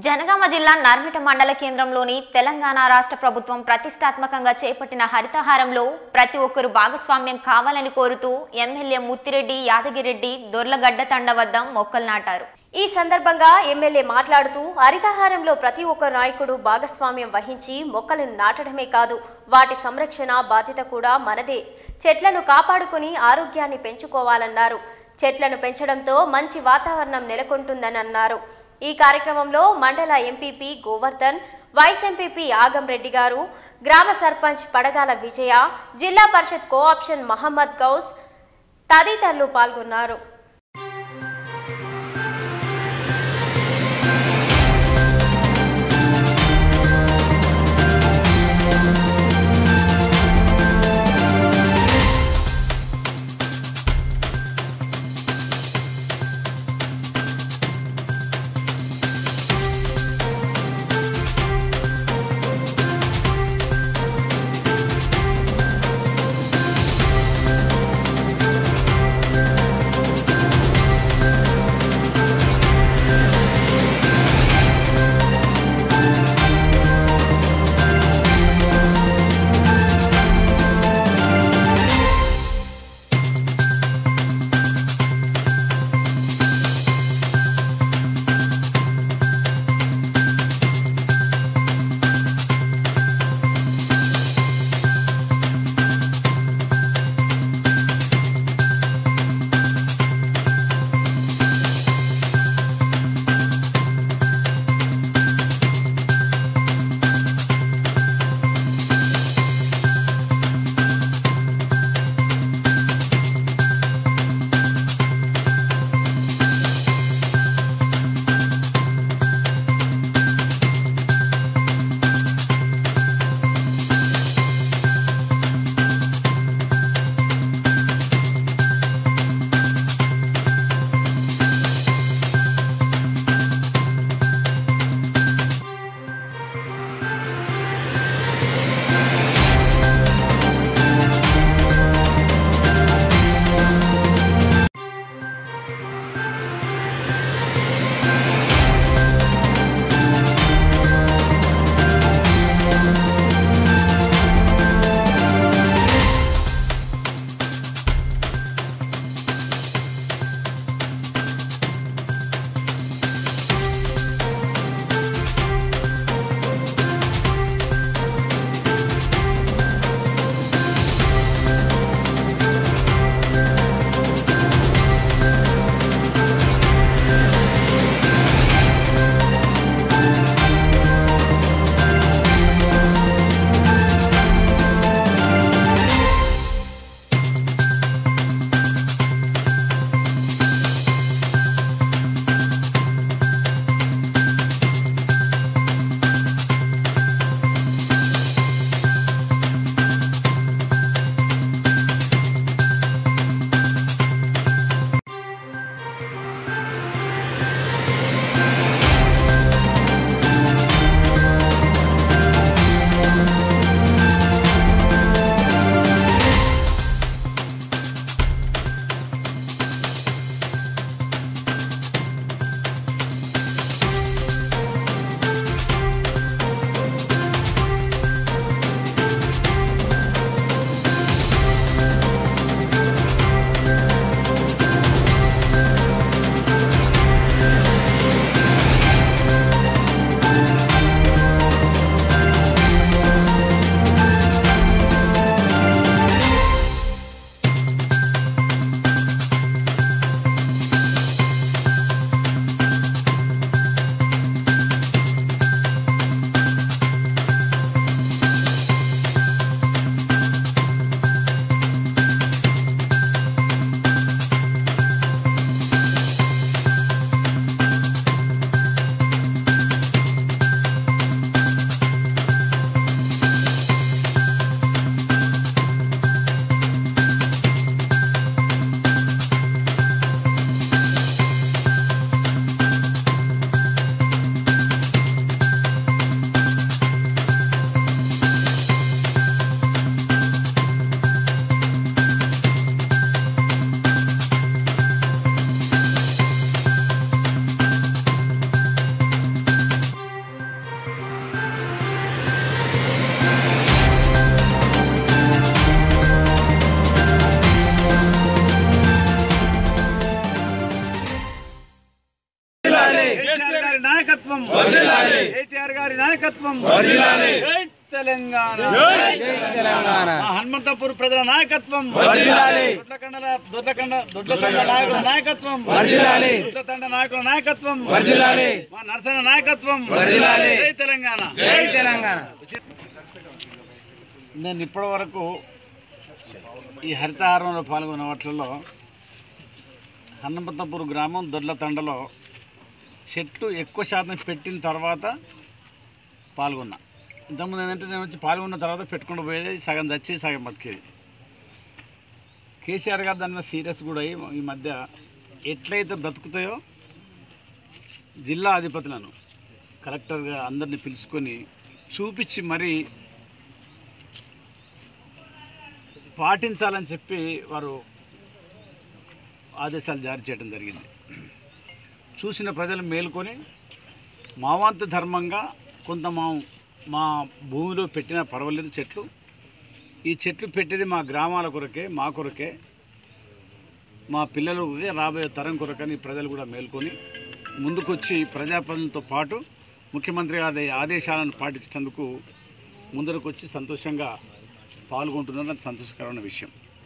జనగామ జిల్లా నర్మిట మండల కేంద్రంలోని తెలంగాణ రాష్ట్ర ప్రభుత్వం ప్రతిష్టాత్మకంగా చేపట్టిన హరితహారంలో ప్రతి ఒక్కరు భాగస్వామ్యం కావాలని కోరుతూ ఎమ్మెల్యే ముత్తిరెడ్డి యాదగిరెడ్డి దొర్లగడ్డ తండ వద్ద మొక్కలు నాటారు ఈ సందర్భంగా ఎమ్మెల్యే మాట్లాడుతూ హరితహారంలో ప్రతి ఒక్క నాయకుడు భాగస్వామ్యం వహించి మొక్కలను నాటడమే కాదు వాటి సంరక్షణ బాధ్యత కూడా మనదే చెట్లను కాపాడుకుని ఆరోగ్యాన్ని పెంచుకోవాలన్నారు చెట్లను పెంచడంతో మంచి వాతావరణం నెలకొంటుందని అన్నారు ఈ కార్యక్రమంలో మండల ఎంపీపీ గోవర్ధన్ వైస్ ఎంపీపీ ఆగం రెడ్డి గారు గ్రామ సర్పంచ్ పడగాల విజయ జిల్లా పరిషత్ కోఆప్షన్ మహమ్మద్ గౌస్ తదితరులు పాల్గొన్నారు నాయకత్వం జై తెలంగాణ మా హనుమంతపూర్ ప్రజల నాయకత్వం దొడ్లకండల దొడ్లకండ దొడ్లకండ నాయకుల నాయకత్వం దొడ్లతండ నాయకుల నాయకత్వం మా నరసన నాయకత్వం జై తెలంగాణ జై తెలంగాణ నేను ఇప్పటి వరకు ఈ హరితహారంలో పాల్గొన్న వాటిల్లో హనుమంతపూర్ గ్రామం దొడ్లతండలో చెట్లు ఎక్కువ శాతం పెట్టిన తర్వాత పాల్గొన్నా ఇంతకుముందు ఏంటంటే నేను వచ్చి పాల్గొన్న తర్వాత పెట్టుకుంటూ పోయేది సగం చచ్చి సగం బతికేది కేసీఆర్ గారు దాని మీద సీరియస్ కూడా అయ్యి ఈ మధ్య ఎట్లయితే బ్రతుకుతాయో జిల్లా అధిపతులను కలెక్టర్గా అందరిని పిలుచుకొని చూపించి మరీ పాటించాలని చెప్పి వారు ఆదేశాలు జారీ చేయడం జరిగింది చూసిన ప్రజలు మేల్కొని మా వంతు ధర్మంగా కొంత మా మా భూమిలో పెట్టినా పర్వాలేదు చెట్లు ఈ చెట్లు పెట్టేది మా గ్రామాల కొరకే మా కొరకే మా పిల్లలు రాబోయే తరం కొరకని ప్రజలు కూడా మేల్కొని ముందుకొచ్చి ప్రజాప్రతినిధులతో పాటు ముఖ్యమంత్రి గారి ఆదేశాలను పాటించినందుకు ముందరకు వచ్చి సంతోషంగా పాల్గొంటున్నారు అది సంతోషకరమైన విషయం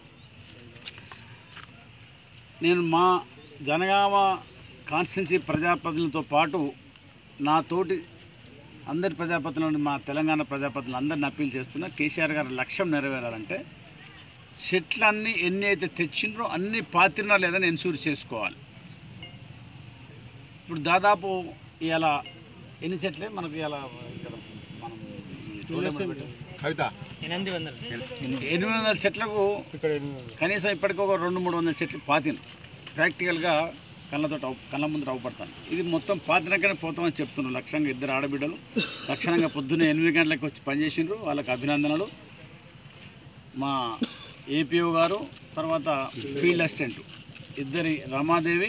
నేను మా జనగామ కాన్స్టిట్యున్సీ ప్రజాప్రతినిధులతో పాటు నా తోటి అందరి ప్రజాప్రతినిధులను మా తెలంగాణ ప్రజాప్రతినిధులు అందరిని అప్పీల్ చేస్తున్నా కేసీఆర్ గారి లక్ష్యం నెరవేరాలంటే చెట్లన్నీ ఎన్ని అయితే తెచ్చిండ్రో అన్ని పాతినా లేదని ఎన్సూర్ చేసుకోవాలి ఇప్పుడు దాదాపు ఇలా ఎన్ని చెట్లే మనకు ఇలా ఇక్కడ మనం ఈ రోడ్డు మీద పెట్టాం. కవిత ఎనిమిది వందలు ఎనిమిది వందల చెట్లకు కనీసం ఇప్పటికి ఒక రెండు మూడు వందల చెట్లు పాతిన ప్రాక్టికల్గా కళ్ళతో అవు కళ్ళ ముందు అవపడతాను ఇది మొత్తం పాతినాకనే పోతామని చెప్తున్నారు లక్ష్యంగా ఇద్దరు ఆడబిడ్డలు లక్షణంగా పొద్దున్నే ఎనిమిది గంటలకు వచ్చి పనిచేసిండ్రు వాళ్ళకి అభినందనలు మా ఏపీఓ గారు తర్వాత ఫీల్డ్ అసిస్టెంట్ ఇద్దరి రమాదేవి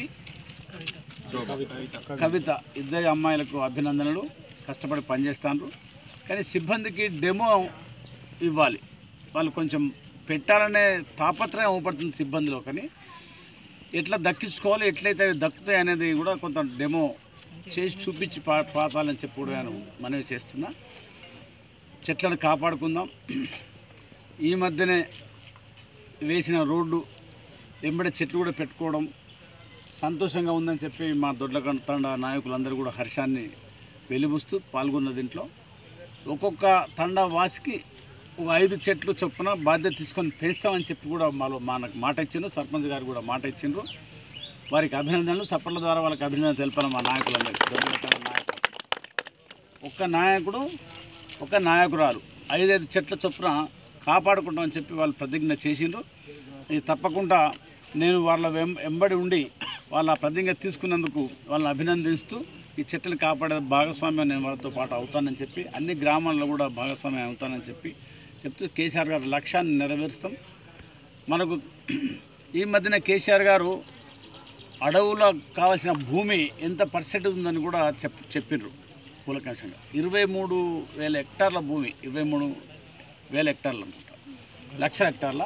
కవిత ఇద్దరి అమ్మాయిలకు అభినందనలు కష్టపడి పనిచేస్తాను కానీ సిబ్బందికి డెమో ఇవ్వాలి వాళ్ళు కొంచెం పెట్టాలనే తాపత్రయం అవపడుతుంది సిబ్బందిలో కానీ ఎట్లా దక్కించుకోవాలి ఎట్లయితే అవి దక్కుతాయి అనేది కూడా కొంత డెమో చేసి చూపించి పా పాతాలని చెప్పి కూడా నేను మనవి చేస్తున్నా చెట్లను కాపాడుకుందాం ఈ మధ్యనే వేసిన రోడ్డు వెంబడి చెట్లు కూడా పెట్టుకోవడం సంతోషంగా ఉందని చెప్పి మా దొడ్లకండ తండ నాయకులందరూ కూడా హర్షాన్ని వెలిబుస్తూ పాల్గొన్న దీంట్లో ఒక్కొక్క తండ వాసికి ఒక ఐదు చెట్లు చొప్పున బాధ్యత తీసుకొని పెంచుతామని చెప్పి కూడా మాలో మనకు మాట ఇచ్చిండ్రు సర్పంచ్ గారు కూడా మాట ఇచ్చిండ్రు వారికి అభినందనలు చప్పట్ల ద్వారా వాళ్ళకి అభినందన తెలిపాను మా నాయకులందరికీ దొడ్లకండ నాయకులు ఒక్క నాయకుడు ఒక నాయకురాలు ఐదైదు చెట్ల చొప్పున కాపాడుకుంటామని చెప్పి వాళ్ళు ప్రతిజ్ఞ చేసిండ్రు ఇది తప్పకుండా నేను వాళ్ళ వెం- వెంబడి ఉండి వాళ్ళ ప్రతిజ్ఞ తీసుకున్నందుకు వాళ్ళని అభినందిస్తూ ఈ చెట్లను కాపాడే భాగస్వామ్యం నేను వాళ్ళతో పాటు అవుతానని చెప్పి అన్ని గ్రామాల్లో కూడా భాగస్వామ్యం అవుతానని చెప్పి చెప్తూ కేసీఆర్ గారి లక్ష్యాన్ని నెరవేరుస్తాం మనకు ఈ మధ్యన కేసీఆర్ గారు అడవులో కావాల్సిన భూమి ఎంత పర్సెంట్ ఉందని కూడా చెప్ చెప్పిండ్రు కూలకాంశంగా ఇరవై మూడు వేల హెక్టార్ల భూమి ఇరవై మూడు వేల హెక్టార్లు అనుకుంటా లక్షల హెక్టార్ల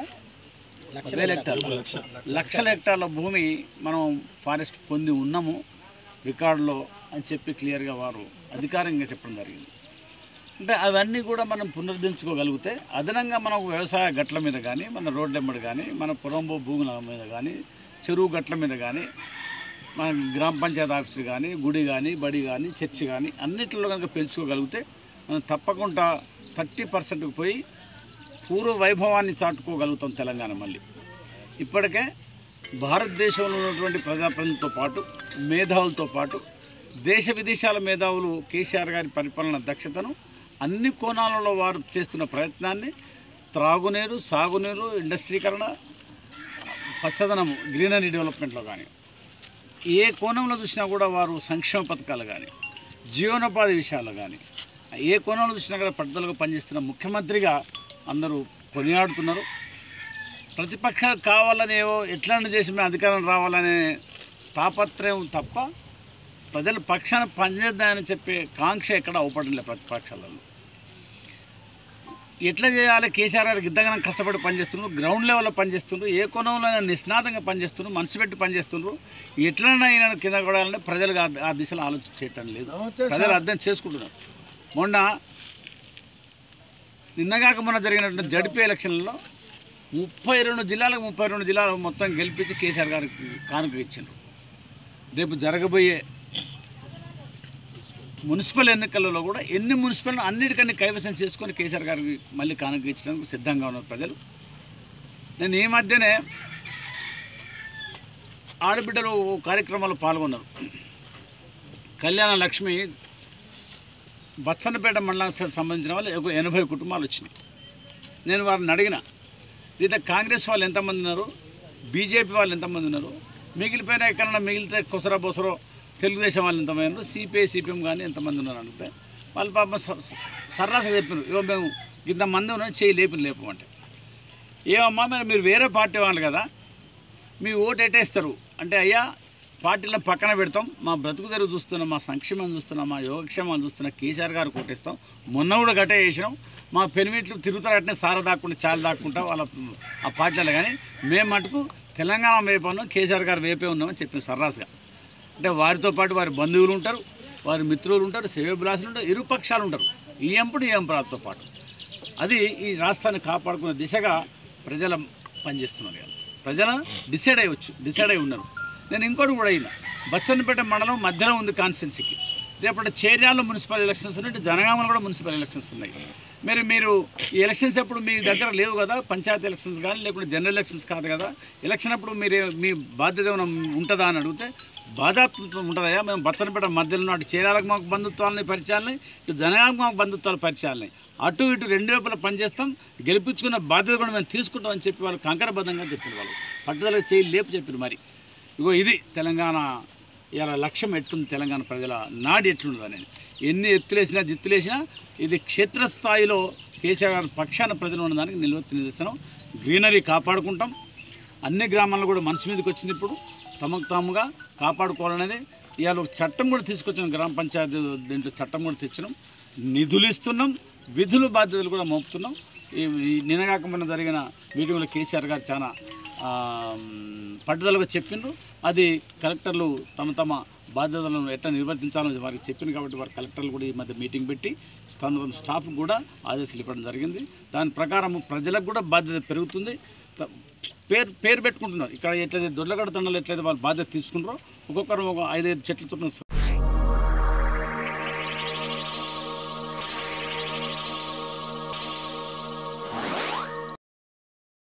వేల హెక్టార్ల లక్షల హెక్టార్ల భూమి మనం ఫారెస్ట్ పొంది ఉన్నాము రికార్డులో అని చెప్పి క్లియర్గా వారు అధికారికంగా చెప్పడం జరిగింది అంటే అవన్నీ కూడా మనం పునరుద్ధరించుకోగలిగితే అదనంగా మనం వ్యవసాయ గట్ల మీద కానీ మన రోడ్ల మీద కానీ మన పొలంబో భూముల మీద కానీ చెరువు గట్ల మీద కానీ మన గ్రామ పంచాయతీ ఆఫీసులు కానీ గుడి కానీ బడి కానీ చర్చి కానీ అన్నిటిలో కనుక పెంచుకోగలిగితే మనం తప్పకుండా థర్టీ పర్సెంట్కి పోయి పూర్వ వైభవాన్ని చాటుకోగలుగుతాం తెలంగాణ మళ్ళీ ఇప్పటికే భారతదేశంలో ఉన్నటువంటి ప్రజాప్రతినిధులతో పాటు మేధావులతో పాటు దేశ విదేశాల మేధావులు కేసీఆర్ గారి పరిపాలన దక్షతను అన్ని కోణాలలో వారు చేస్తున్న ప్రయత్నాన్ని త్రాగునీరు సాగునీరు ఇండస్ట్రీకరణ పచ్చదనము గ్రీనరీ డెవలప్మెంట్లో కానీ ఏ కోణంలో చూసినా కూడా వారు సంక్షేమ పథకాలు కానీ జీవనోపాధి విషయాలు కానీ ఏ కోణంలో చూసినా కూడా పట్టుదలకు పనిచేస్తున్న ముఖ్యమంత్రిగా అందరూ కొనియాడుతున్నారు ప్రతిపక్షాలు కావాలని ఏవో ఎట్లన్నా చేసి మేము అధికారం రావాలనే తాపత్రయం తప్ప ప్రజల పక్షాన పనిచేద్దామని చెప్పే కాంక్ష ఎక్కడ అవపడలే ప్రతిపక్షాలలో ఎట్లా చేయాలి కేసీఆర్ గారికి ఇంతగానో కష్టపడి పనిచేస్తున్నారు గ్రౌండ్ లెవెల్లో పనిచేస్తున్నారు ఏ కోణంలో అయినా నిష్ణాతంగా పనిచేస్తున్నారు మనసు పెట్టి పనిచేస్తున్నారు ఎట్లైనా ఈయన కింద కొడాలంటే ప్రజలు ఆ- ఆ దిశలో ఆలోచన చేయటం లేదు ప్రజలు అర్థం చేసుకుంటున్నారు మొన్న నిన్నగాక మొన్న జరిగినటువంటి జడిపి ఎలక్షన్లలో ముప్పై రెండు జిల్లాలకు ముప్పై రెండు జిల్లాలు మొత్తం గెలిపించి కేసీఆర్ గారికి కానుక ఇచ్చిండ్రు రేపు జరగబోయే మున్సిపల్ ఎన్నికలలో కూడా ఎన్ని మున్సిపల్ అన్నిటికన్నీ కైవసం చేసుకొని కేసీఆర్ గారికి మళ్ళీ కానుక ఇచ్చడానికి సిద్ధంగా ఉన్నారు ప్రజలు నేను ఈ మధ్యనే ఆడబిడ్డలు కార్యక్రమాల్లో పాల్గొన్నారు కళ్యాణ లక్ష్మి బచ్చన్నపేట మండలానికి సంబంధించిన వాళ్ళు ఒక ఎనభై కుటుంబాలు వచ్చినాయి నేను వారిని అడిగిన దీంట్లో కాంగ్రెస్ వాళ్ళు ఎంతమంది ఉన్నారు బీజేపీ వాళ్ళు ఎంతమంది ఉన్నారు మిగిలిపోయిన ఎక్కడన్నా మిగిలితే కొసరా బొసరో తెలుగుదేశం వాళ్ళు ఎంతమంది ఉన్నారు సిపిఐ సిపిఎం కానీ ఎంతమంది ఉన్నారు అడిగితే వాళ్ళు పాపం స- సర్రాసగా చెప్పారు ఇవో మేము ఇంతమంది ఉన్నారు చేయి లేపి లేపమంటే ఏమమ్మా మరి మీరు వేరే పార్టీ వాళ్ళు కదా మీ ఓటు ఎట్టేస్తారు అంటే అయ్యా పార్టీలను పక్కన పెడతాం మా బ్రతుకు తెరువు చూస్తున్నాం మా సంక్షేమం చూస్తున్నాం మా యోగక్షేమాలు చూస్తున్న కేసీఆర్ గారు కొట్టేస్తాం మొన్న కూడా గట్టే చేసినాం మా పెనిమిట్లు తిరుగుతారు అట్నే సార దాక్కుంటే చాలా దాక్కుంటా వాళ్ళ ఆ పార్టీలు కానీ మేము మటుకు తెలంగాణ వైపు ఉన్నాం కేసీఆర్ గారు వైపే ఉన్నామని చెప్పిన సర్రాసుగా అంటే వారితో పాటు వారి బంధువులు ఉంటారు వారి మిత్రులు ఉంటారు శ్రేయోభిలాసులు ఉంటారు ఇరు పక్షాలు ఉంటారు ఈ ఎంపుడు ఈ ఎంపరాలతో పాటు అది ఈ రాష్ట్రాన్ని కాపాడుకునే దిశగా ప్రజల పనిచేస్తున్నారు ఇవాళ. ప్రజలు డిసైడ్ అయ్యవచ్చు డిసైడ్ అయి ఉన్నారు నేను ఇంకోటి కూడా అయినా బచ్చన్నపేట మండలం మధ్యలో ఉంది కాన్స్టిట్యున్సీకి రేపటి చేర్యాలలో మున్సిపల్ ఎలక్షన్స్ ఉన్నాయి ఇటు జనగామలో కూడా మున్సిపల్ ఎలక్షన్స్ ఉన్నాయి మరి మీరు ఈ ఎలక్షన్స్ అప్పుడు మీ దగ్గర లేవు కదా పంచాయతీ ఎలక్షన్స్ కానీ లేకుంటే జనరల్ ఎలక్షన్స్ కాదు కదా ఎలక్షన్ అప్పుడు మీరు మీ బాధ్యత ఏమైనా ఉంటుందా అని అడిగితే బాధాత్మకం ఉంటుందయ్యా మేము బచ్చనపేట మధ్యలో ఉన్న అటు చీరాలకు మాకు బంధుత్వాలని పరిచయాలని ఇటు జనగాలకు మాకు బంధుత్వాలు పరిచయాలని అటు ఇటు రెండు వైపులా పనిచేస్తాం గెలిపించుకున్న బాధ్యత కూడా మేము తీసుకుంటాం అని చెప్పి వాళ్ళు కంకరబద్ధంగా చెప్పారు వాళ్ళు పట్టుదల చేయి లేపు చెప్పారు మరి ఇగో ఇది తెలంగాణ ఇలా లక్ష్యం ఎట్లుంది తెలంగాణ ప్రజల నాడి ఎట్లుంది అనేది ఎన్ని ఎత్తులేసినా జిత్తులేసినా ఇది క్షేత్రస్థాయిలో కేసీఆర్ గారి పక్షాన ప్రజలు ఉన్నదానికి నిలవెత్తి నిలుస్తున్నాం గ్రీనరీ కాపాడుకుంటాం అన్ని గ్రామాల్లో కూడా మనసు మీదకి వచ్చింది ఇప్పుడు తమకు తాముగా కాపాడుకోవాలనేది ఇవాళ ఒక చట్టం కూడా తీసుకొచ్చాం గ్రామ పంచాయతీ దీంట్లో చట్టం కూడా తెచ్చినాం నిధులు ఇస్తున్నాం విధులు బాధ్యతలు కూడా మోపుతున్నాం ఈ ఈ నిన్నగాక మొన్న జరిగిన మీటింగ్లో కేసీఆర్ గారు చాలా ఆ, పట్టుదలగా చెప్పిండ్రు అది కలెక్టర్లు తమ తమ బాధ్యతలను ఎట్లా నిర్వర్తించాలో వారికి చెప్పింది కాబట్టి వారి కలెక్టర్లు కూడా ఈ మధ్య మీటింగ్ పెట్టి తమ స్టాఫ్ కూడా ఆదేశాలు ఇవ్వడం జరిగింది దాని ప్రకారం ప్రజలకు కూడా బాధ్యత పెరుగుతుంది త- పేరు పేరు పెట్టుకుంటున్నారు ఇక్కడ ఎట్లయితే దొడ్లగడ తండలు ఎట్లయితే వాళ్ళు బాధ్యత తీసుకుంటారో ఒక్కొక్కరు ఒక ఐదైదు చెట్ల చుట్టూ